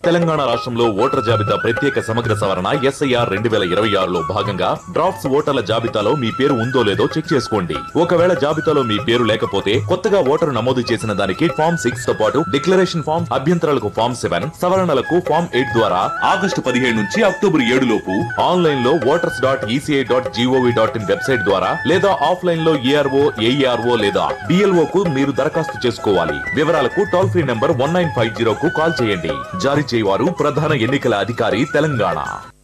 తెలంగాణ రాష్ట్రంలో ఓటర్ జాబితా ప్రత్యేక సమగ్ర సవరణ ఎస్ఐఆర్ రెండు వేల ఇరవై ఆరులో భాగంగా డ్రాఫ్ట్స్ ఓటర్ల జాబితాలో మీ పేరు ఉందో లేదో చెక్ చేసుకోండి ఒకవేళ జాబితాలో మీ పేరు లేకపోతే కొత్తగా ఓటరు నమోదు చేసిన దానికి ఫామ్ సిక్స్ తో పాటు డిక్లరేషన్ ఫామ్ అభ్యంతరాలకు ఫామ్ సెవెన్ సవరణలకు ఫామ్ ఎయిట్ ద్వారా ఆగస్టు పదిహేడు నుంచి అక్టోబర్ ఏడు లోపు ఆన్లైన్ లో voters dot ECI dot GOV dot in website ద్వారా లేదా ఆఫ్లైన్ లో ఏఆర్ఓ ఏఈఆర్ఓ లేదా బిఎల్ఓ కు మీరు దరఖాస్తు చేసుకోవాలి వివరాలకు toll free number one nine five zero కు కాల్ చేయండి జారీ చేయవారు ప్రధాన ఎన్నికల అధికారి తెలంగాణ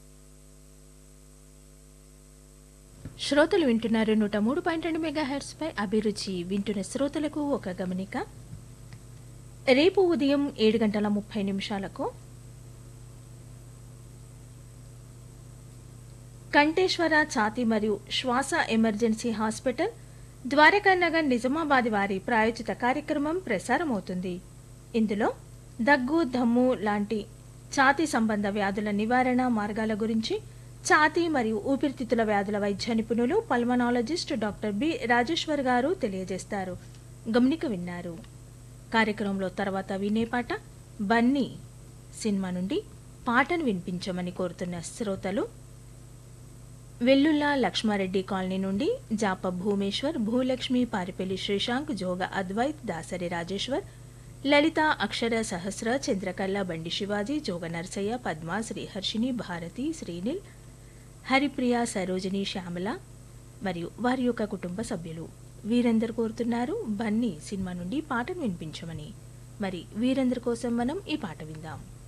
శ్రోతలు వింటున్నారు నూట మూడు పాయింట్ రెండు మెగా పై అభిరుచి వింటున్న శ్రోతలకు ఒక గమనిక రేపు ఉదయం ఏడు గంటల ముప్పై నిమిషాలకు కంఠేశ్వర ఛాతీ మరియు శ్వాస ఎమర్జెన్సీ హాస్పిటల్ ద్వారకా నగర్ నిజామాబాద్ వారి ప్రాయోజిత కార్యక్రమం ప్రసారమవుతుంది ఇందులో దగ్గు దమ్ము లాంటి ఛాతీ సంబంధ వ్యాధుల నివారణ మార్గాల గురించి ఛాతీ మరియు ఊపిరితిత్తుల వ్యాధుల వైద్య నిపుణులు పల్మనాలజిస్ట్ డాక్టర్ బి రాజేశ్వర్ గారు తెలియజేస్తారు గమనిక విన్నారు కార్యక్రమంలో తర్వాత వినే పాట బన్నీ సినిమా నుండి పాటను వినిపించమని కోరుతున్న శ్రోతలు వెల్లుల్లా లక్ష్మారెడ్డి కాలనీ నుండి జాప భూమేశ్వర్ భూలక్ష్మి పారిపల్లి శ్రీశాంక్ జోగ అద్వైత్ దాసరి రాజేశ్వర్ లలిత అక్షర సహస్ర చంద్రకళ బండి శివాజీ జోగ నరసయ్య పద్మ శ్రీహర్షిని భారతి శ్రీనిల్ హరిప్రియ సరోజిని శ్యామల మరియు వారి యొక్క కుటుంబ సభ్యులు వీరందరు కోరుతున్నారు బన్నీ సినిమా నుండి పాటను వినిపించమని మరి వీరందరి కోసం మనం ఈ పాట విందాం